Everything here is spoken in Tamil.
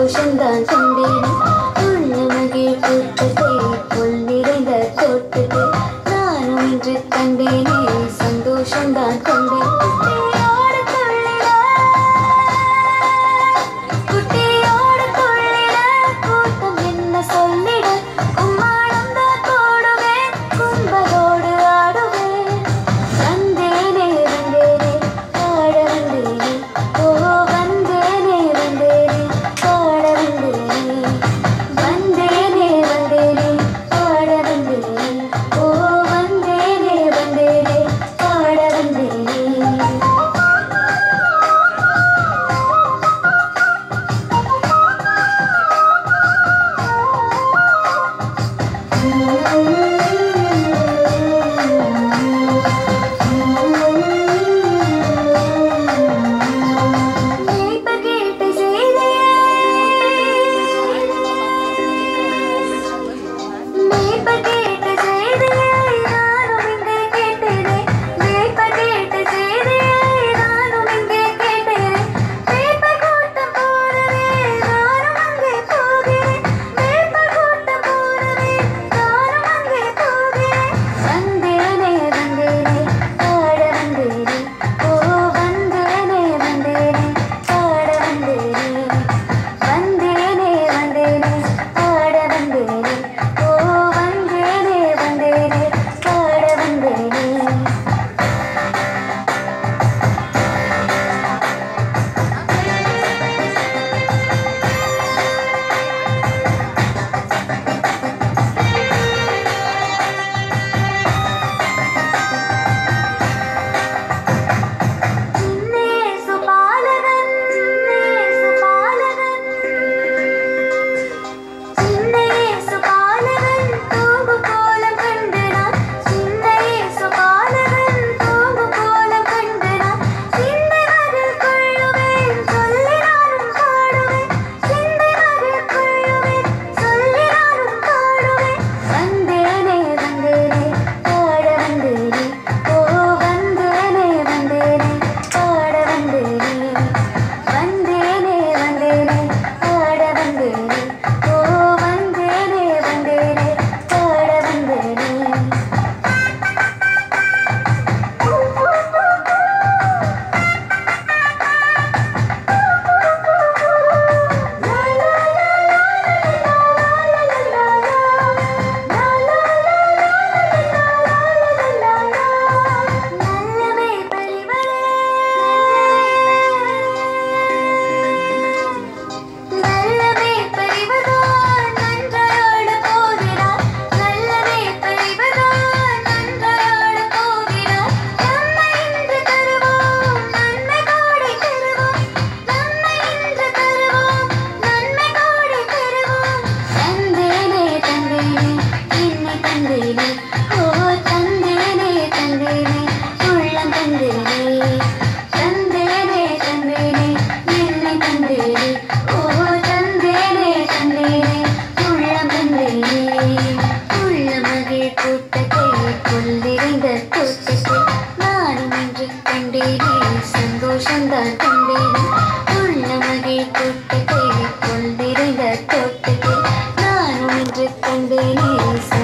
சந்தோஷம்தான் கொண்டேனே உள்ள மகிழ் கூட்டத்தை புல் நிறைந்த தோட்டத்தை நானும் இன்று கண்டேனே சந்தோஷம்தான் கொண்டேன் குட்டியோடு துள்ளிட, குட்டியோடு துள்ளிட, கூட்டம் என்ன சொல்லிட கும்மாளம் தான் போடுவேன் கும்பலோடு ஆடுவேன் வந்தேனே வந்தேனே பாட வந்தேனே ஓ வந்தேனே வந்தேனே பாட வந்தேனே வந்தேனே வந்தேனே பாட வந்தேனே ஓ வந்தேனே வந்தேனே பாட வந்தேனே மேய்ப்பர் கேட்ட செய்தியை மேய்ப்பர் கேட்ட செய்தியை நானும் இங்கே கேட்டேனே மேய்ப்பர் கேட்ட செய்தியை நானும் இங்கே கேட்டேனே மேய்ப்பர் கூட்டம் போறவே நானும் அங்கே போகிறேன் மேய்ப்பர் கூட்டம் போறவே நானும் அங்கே போகிறேன் வந்தேனே வந்தேனே பாட வந்தேனே ஓ வந்தேனே வந்தேனே பாட வந்தேனே வந்தேனே வந்தேனே பாட வந்தேனே ஓ வந்தேனே வந்தேனே பாட வந்தேனே நேசுபாலகன் நேசுபாலகன் சின்னேசுபாலகன் தூங்கு கோலம் கண்டு நான் சின்னேசுபாலகன் தூங்கு கோலம் கண்டு நான் சிந்தை மகள் கொள்ளுவேன் சொல்லி நானும் பாடுவேன் சிந்தை மகள் கொள்ளுவேன் சொல்லி நானும் பாடுவேன் வந்தேனே வந்தேனே பாட வந்தேனே ஓ வந்தேனே வந்தேனே பாட வந்தேனே வந்தேனே வந்தேனே பாட வந்தேனே ஓ வந்தேனே வந்தேனே பாட வந்தேனே நல்லமை பரிவரே நல்லமை பரிவதான் நன்றாட போகிறார் நல்லமை பரிவதான் நன்றாட போகிறார் நம்மை இன்று தருவோம் நன்மை கோடை தருவோம் நம்மை இன்று தருவோம் நன்மை கோடை தருவோம் தந்தேனே தந்தேனே என்னை தந்தேனே ஓ தந்தேனே தந்தேனே உள்ளம் தந்தேனே தந்தேனே தந்தேனே என்னை தந்தேனே ஓ தந்தேனே தந்தேனே உள்ளம் தந்தேனே உள்ள மகிழ் கூட்டத்தை கொள்ளிறைந்த தோட்டத்தை நானும் இன்று கண்டேனே சந்தோஷம்தான் கண்டேனே உள்ள மகிழ் கூட்டத்தை கொள்ளிறைந்த தோட்டத்தை நானும் இன்று கண்டேனே